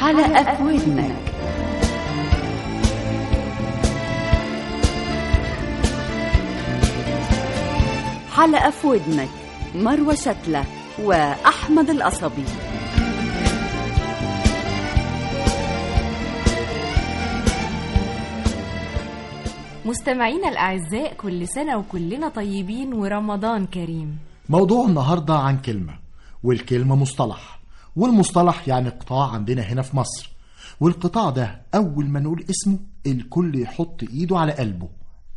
حلقة في ودنك حلقة في ودنك مروة شتلة وأحمد القصبي مستمعينا الأعزاء كل سنة وكلنا طيبين ورمضان كريم موضوع النهاردة عن كلمة والكلمة مصطلح والمصطلح يعني قطاع عندنا هنا في مصر والقطاع ده أول ما نقول اسمه الكل يحط إيده على قلبه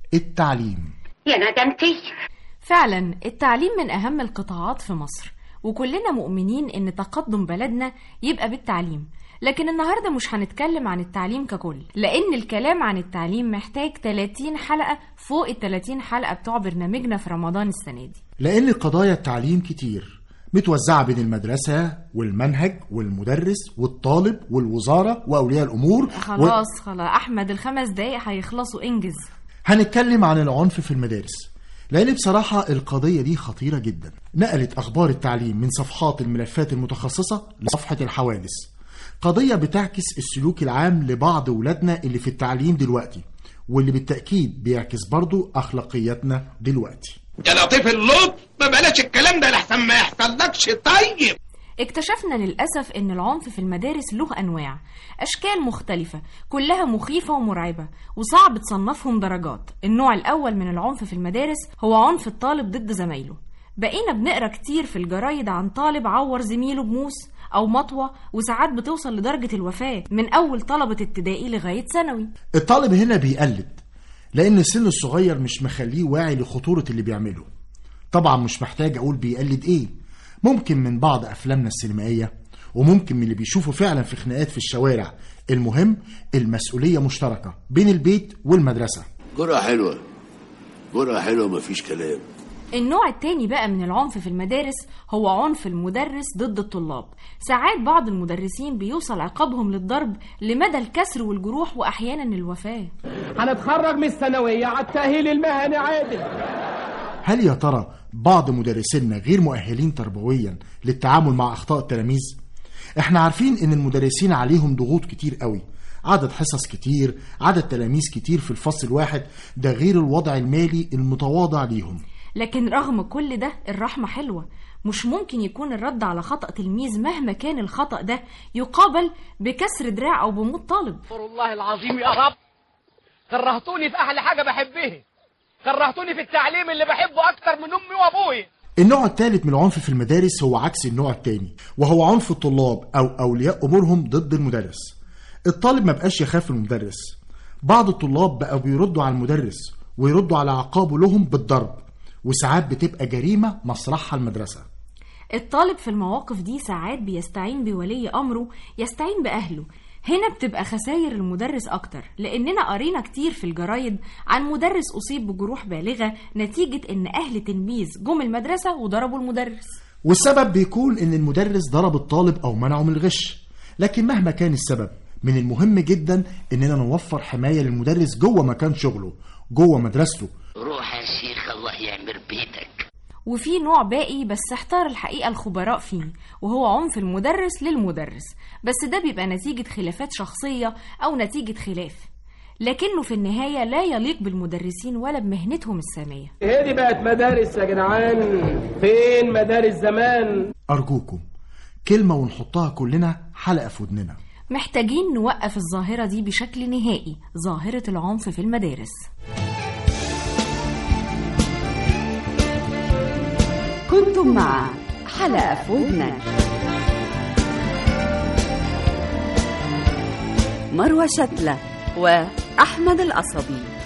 التعليم يا ندمتي فعلا التعليم من أهم القطاعات في مصر وكلنا مؤمنين إن تقدم بلدنا يبقى بالتعليم لكن النهاردة مش هنتكلم عن التعليم ككل لأن الكلام عن التعليم محتاج 30 حلقة فوق ال 30 حلقة بتوع برنامجنا في رمضان السنة دي لأن قضايا التعليم كتير متوزعة بين المدرسة والمنهج والمدرس والطالب والوزارة وأولياء الأمور خلاص خلاص أحمد الخمس دقايق هيخلصوا انجز هنتكلم عن العنف في المدارس لأن بصراحة القضية دي خطيرة جدا نقلت أخبار التعليم من صفحات الملفات المتخصصة لصفحة الحوادث قضية بتعكس السلوك العام لبعض ولادنا اللي في التعليم دلوقتي واللي بالتأكيد بيعكس برضو أخلاقياتنا دلوقتي يا لطيف اللطف ما بلاش الكلام ده لحسن ما يحصلكش طيب اكتشفنا للأسف إن العنف في المدارس له أنواع أشكال مختلفة كلها مخيفة ومرعبة وصعب تصنفهم درجات النوع الأول من العنف في المدارس هو عنف الطالب ضد زمايله بقينا بنقرا كتير في الجرايد عن طالب عور زميله بموس أو مطوة وساعات بتوصل لدرجة الوفاة من أول طلبة ابتدائي لغاية ثانوي الطالب هنا بيقلد لأن السن الصغير مش مخليه واعي لخطورة اللي بيعمله طبعا مش محتاج أقول بيقلد إيه ممكن من بعض أفلامنا السينمائية وممكن من اللي بيشوفوا فعلا في خناقات في الشوارع المهم المسؤولية مشتركة بين البيت والمدرسة جرعة حلوة جرعة حلوة مفيش كلام النوع التاني بقى من العنف في المدارس هو عنف المدرس ضد الطلاب ساعات بعض المدرسين بيوصل عقابهم للضرب لمدى الكسر والجروح وأحيانا الوفاة هنتخرج من الثانوية على التأهيل المهني عادل هل يا ترى بعض مدرسينا غير مؤهلين تربويا للتعامل مع أخطاء التلاميذ؟ احنا عارفين ان المدرسين عليهم ضغوط كتير قوي عدد حصص كتير عدد تلاميذ كتير في الفصل الواحد ده غير الوضع المالي المتواضع ليهم لكن رغم كل ده الرحمة حلوة مش ممكن يكون الرد على خطأ تلميذ مهما كان الخطأ ده يقابل بكسر دراع أو بموت طالب استغفر الله العظيم يا رب كرهتوني في أحلى حاجة بحبها كرهتوني في التعليم اللي بحبه أكتر من أمي وأبويا النوع الثالث من العنف في المدارس هو عكس النوع الثاني وهو عنف الطلاب أو أولياء أمورهم ضد المدرس الطالب ما بقاش يخاف من المدرس بعض الطلاب بقوا بيردوا على المدرس ويردوا على عقابه لهم بالضرب وساعات بتبقى جريمة مسرحها المدرسة الطالب في المواقف دي ساعات بيستعين بولي أمره يستعين بأهله هنا بتبقى خسائر المدرس أكتر لأننا قرينا كتير في الجرايد عن مدرس أصيب بجروح بالغة نتيجة إن أهل تلميذ جم المدرسة وضربوا المدرس والسبب بيكون إن المدرس ضرب الطالب أو منعه من الغش لكن مهما كان السبب من المهم جدا إننا نوفر حماية للمدرس جوه مكان شغله جوه مدرسته روح يا شيخ الله يعمر بيتك وفي نوع باقي بس احتار الحقيقة الخبراء فيه وهو عنف المدرس للمدرس بس ده بيبقى نتيجة خلافات شخصية أو نتيجة خلاف لكنه في النهاية لا يليق بالمدرسين ولا بمهنتهم السامية هي دي بقت مدارس يا جدعان فين مدارس زمان أرجوكم كلمة ونحطها كلنا حلقة في ودننا محتاجين نوقف الظاهرة دي بشكل نهائي ظاهرة العنف في المدارس كنتم مع حلقة في ودنك مروة شتلة وأحمد القصبي